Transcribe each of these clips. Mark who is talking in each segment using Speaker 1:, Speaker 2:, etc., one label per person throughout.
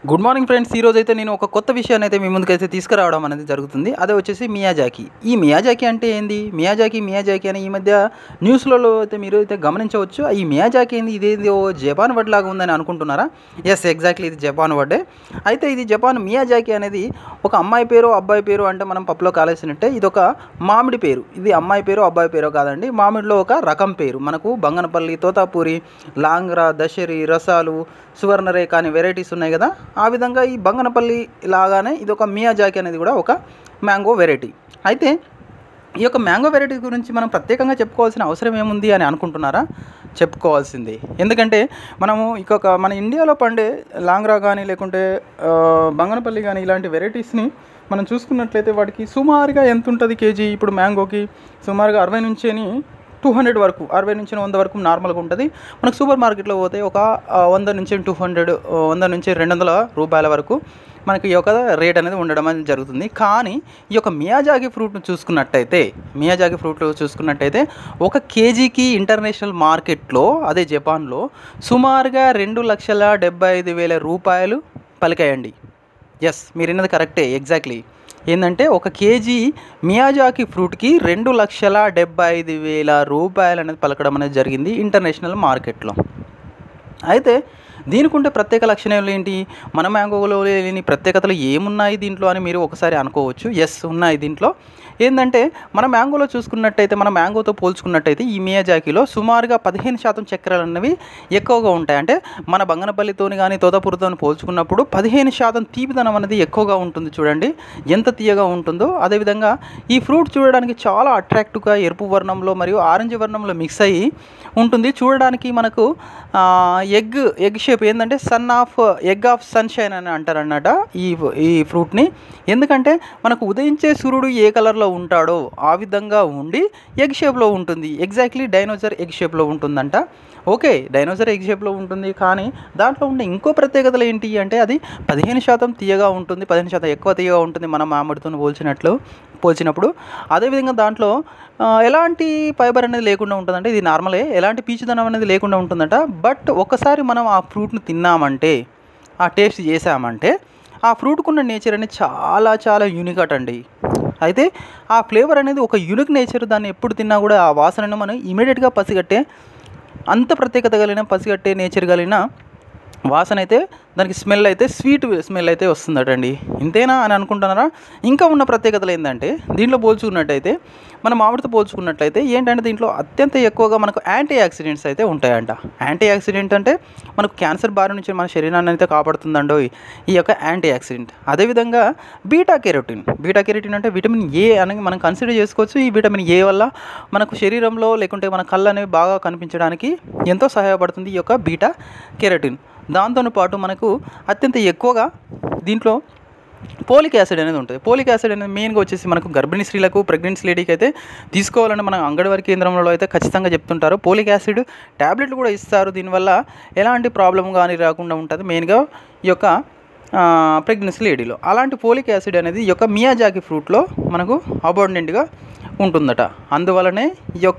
Speaker 1: good morning friends ఈరోజు అయితే నేను ఒక కొత్త విషయాన్ని అయితే మీ ముందుకైతే తీసుకురావడం అనేది జరుగుతుంది అదే వచ్చేసి మియాజాకి ఈ మియాజాకి అంటే ఏంది మియాజాకి మియాజాకి అని ఈ మధ్య న్యూస్లలో అయితే మీరు అయితే గమనించవచ్చు ఈ మియాజాకి ఏంది ఇదేంది ఓ జపాన్ వర్డ్ లాగా ఉందని అనుకుంటున్నారా ఎస్ ఎగ్జాక్ట్లీ ఇది జపాన్ వర్డే అయితే ఇది జపాన్ మియాజాకి అనేది ఒక అమ్మాయి పేరు అబ్బాయి పేరు అంటే మనం పప్పులో కాలేసినట్టే ఇది ఒక మామిడి పేరు ఇది అమ్మాయి పేరు అబ్బాయి పేరు కాదండి మామిడిలో ఒక రకం పేరు మనకు బంగనపల్లి తోతాపూరి లాంగ్రా దశరి రసాలు సువర్ణరేఖ అనే వెరైటీస్ ఉన్నాయి కదా ఆ విధంగా ఈ బంగనపల్లి లాగానే ఇది ఒక మియాజాకి అనేది కూడా ఒక మ్యాంగో వెరైటీ అయితే ఈ యొక్క మ్యాంగో వెరైటీ గురించి మనం ప్రత్యేకంగా చెప్పుకోవాల్సిన అవసరం ఏముంది అని అనుకుంటున్నారా చెప్పుకోవాల్సిందే ఎందుకంటే మనము ఇంకొక మన ఇండియాలో పండే లాంగ్రా కానీ లేకుంటే ఆ, బంగనపల్లి కానీ ఇలాంటి వెరైటీస్ని మనం చూసుకున్నట్లయితే వాటికి సుమారుగా ఎంత ఉంటుంది కేజీ ఇప్పుడు మ్యాంగోకి సుమారుగా అరవై నుంచి టూ హండ్రెడ్ వరకు అరవై నుంచి వంద వరకు నార్మల్గా ఉంటుంది మనకు సూపర్ మార్కెట్లో పోతే ఒక ఆ, వంద నుంచి టూ హండ్రెడ్ వంద నుంచి రెండు వందల రూపాయల వరకు మనకి ఈ యొక్క రేట్ అనేది ఉండడం అనేది జరుగుతుంది కానీ ఈ యొక్క మియాజాగి ఫ్రూట్ను చూసుకున్నట్టయితే మియాజాగి ఫ్రూట్ చూసుకున్నట్టయితే ఒక కేజీకి ఇంటర్నేషనల్ మార్కెట్లో అదే జపాన్లో సుమారుగా రెండు లక్షల డెబ్బై ఐదు వేల రూపాయలు పలికాయండి ఎస్ మీరు విన్నది కరెక్టే ఎగ్జాక్ట్లీ ఏంటంటే ఒక కేజీ మియాజాకి ఫ్రూట్కి రెండు లక్షల డెబ్బై ఐదు వేల రూపాయలు అనేది పలకడం అనేది జరిగింది ఇంటర్నేషనల్ మార్కెట్లో అయితే దీనికి ఉండే ప్రత్యేక లక్షణాలు ఏంటి మన మ్యాంగోలో లేని ప్రత్యేకతలు ఏమున్నాయి దీంట్లో అని మీరు ఒకసారి అనుకోవచ్చు ఎస్ ఉన్నాయి దీంట్లో ఏంటంటే మన మ్యాంగోలో చూసుకున్నట్టయితే మన మ్యాంగోతో పోల్చుకున్నట్టయితే ఈ మియాజాకిలో సుమారుగా పదిహేను శాతం చక్కెరలు అన్నవి ఎక్కువగా ఉంటాయి అంటే మన బంగనపల్లితోని కానీ తోతపూరితో పోల్చుకున్నప్పుడు పదిహేను శాతం తీపిదనం అనేది ఎక్కువగా ఉంటుంది చూడండి ఎంత తీయగా ఉంటుందో అదేవిధంగా ఈ ఫ్రూట్ చూడడానికి చాలా అట్రాక్టివ్గా ఎరుపు వర్ణంలో మరియు ఆరెంజ్ వర్ణంలో మిక్స్ అయ్యి ఉంటుంది చూడడానికి మనకు ఆ, ఎగ్ ఎగ్ షేప్ ఏంటంటే sun of egg of sunshine అని అంటారన్నమాట ఈ ఈ ఫ్రూట్ని ఎందుకంటే మనకు ఉదయించే సూర్యుడు ఏ కలర్లో ఉంటాడో ఆ విధంగా ఉండి ఎగ్ షేప్లో ఉంటుంది ఎగ్జాక్ట్లీ డైనోసర్ ఎగ్ షేప్లో ఉంటుందంట ఓకే డైనోసర్ ఎగ్ షేప్లో ఉంటుంది కానీ దాంట్లో ఉండే ఇంకో ప్రత్యేకతలు ఏంటి అంటే అది పదిహేను శాతం తీయగా ఉంటుంది పదిహేను శాతం ఎక్కువ తీయగా ఉంటుంది మన మామిడితో పోల్చినట్లు పోల్చినప్పుడు అదేవిధంగా దాంట్లో ఆ, ఎలాంటి ఫైబర్ అనేది లేకుండా ఉంటుందంటే ఇది నార్మలే ఎలాంటి పీచుదనం అనేది లేకుండా ఉంటుందట బట్ ఒకసారి మనం ఆ ఫ్రూట్ని తిన్నామంటే ఆ టేస్ట్ చేసామంటే ఆ ఫ్రూట్కున్న నేచర్ అనేది చాలా చాలా యూనిక్ అట అండి అయితే ఆ ఫ్లేవర్ అనేది ఒక యూనిక్ నేచర్ దాన్ని ఎప్పుడు తిన్నా కూడా ఆ వాసనను మనం ఇమీడియట్గా పసిగట్టే అంత ప్రత్యేకత కలిగిన పసిగట్టే నేచర్ కలిగిన వాసన అయితే దానికి స్మెల్ అయితే స్వీట్ స్మెల్ అయితే వస్తుందటండి ఇంతేనా అని అనుకుంటున్నారా ఇంకా ఉన్న ప్రత్యేకతలు ఏంటంటే దీంట్లో పోల్చుకున్నట్టయితే మన మామిడితో పోల్చుకున్నట్లయితే ఏంటంటే దీంట్లో అత్యంత ఎక్కువగా మనకు యాంటీ ఆక్సిడెంట్స్ అయితే ఉంటాయంట యాంటీ ఆక్సిడెంట్ అంటే మనకు క్యాన్సర్ బారి నుంచి మన శరీరాన్ని అయితే కాపాడుతుందండో ఈ యొక్క యాంటీ ఆక్సిడెంట్ అదేవిధంగా బీటా కెరోటిన్ బీటా కెరోటిన్ అంటే విటమిన్ ఏ అని మనం కన్సిడర్ చేసుకోవచ్చు ఈ విటమిన్ ఏ వల్ల మనకు శరీరంలో లేకుంటే మన కళ్ళు అనేవి బాగా కనిపించడానికి ఎంతో సహాయపడుతుంది ఈ యొక్క బీటా కెరోటిన్ దాంతో పాటు మనకు అత్యంత ఎక్కువగా దీంట్లో పోలిక్ యాసిడ్ అనేది ఉంటుంది పోలిక్ యాసిడ్ అనేది మెయిన్గా వచ్చేసి మనకు గర్భిణీ స్త్రీలకు ప్రెగ్నెన్సీ లేడీకి అయితే తీసుకోవాలని మన అంగన్వాడీ కేంద్రంలో అయితే ఖచ్చితంగా చెప్తుంటారు పోలిక్ యాసిడ్ ట్యాబ్లెట్లు కూడా ఇస్తారు దీనివల్ల ఎలాంటి ప్రాబ్లం కానీ రాకుండా ఉంటుంది మెయిన్గా ఈ యొక్క ప్రెగ్నెన్సీ లేడీలో అలాంటి పోలిక్ యాసిడ్ అనేది ఈ యొక్క మియాజాకి ఫ్రూట్లో మనకు అబాండెంట్గా ఉంటుందట అందువలనే ఈ యొక్క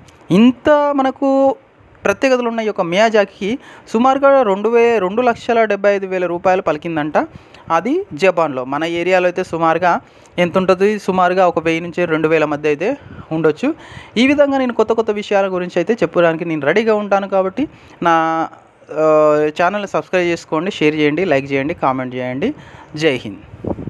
Speaker 1: ఇంత మనకు ప్రత్యేకతలు ఉన్న ఈ యొక్క మియాజాకి సుమారుగా రెండు వే రెండు లక్షల డెబ్బై ఐదు వేల రూపాయలు పలికిందంట అది జపాన్లో మన ఏరియాలో అయితే సుమారుగా ఎంత ఉంటుంది సుమారుగా ఒక వెయ్యి నుంచి రెండు వేల మధ్య అయితే ఉండొచ్చు ఈ విధంగా నేను కొత్త కొత్త విషయాల గురించి అయితే చెప్పడానికి నేను రెడీగా ఉంటాను కాబట్టి నా ఛానల్ని సబ్స్క్రైబ్ చేసుకోండి షేర్ చేయండి లైక్ చేయండి కామెంట్ చేయండి జై హింద్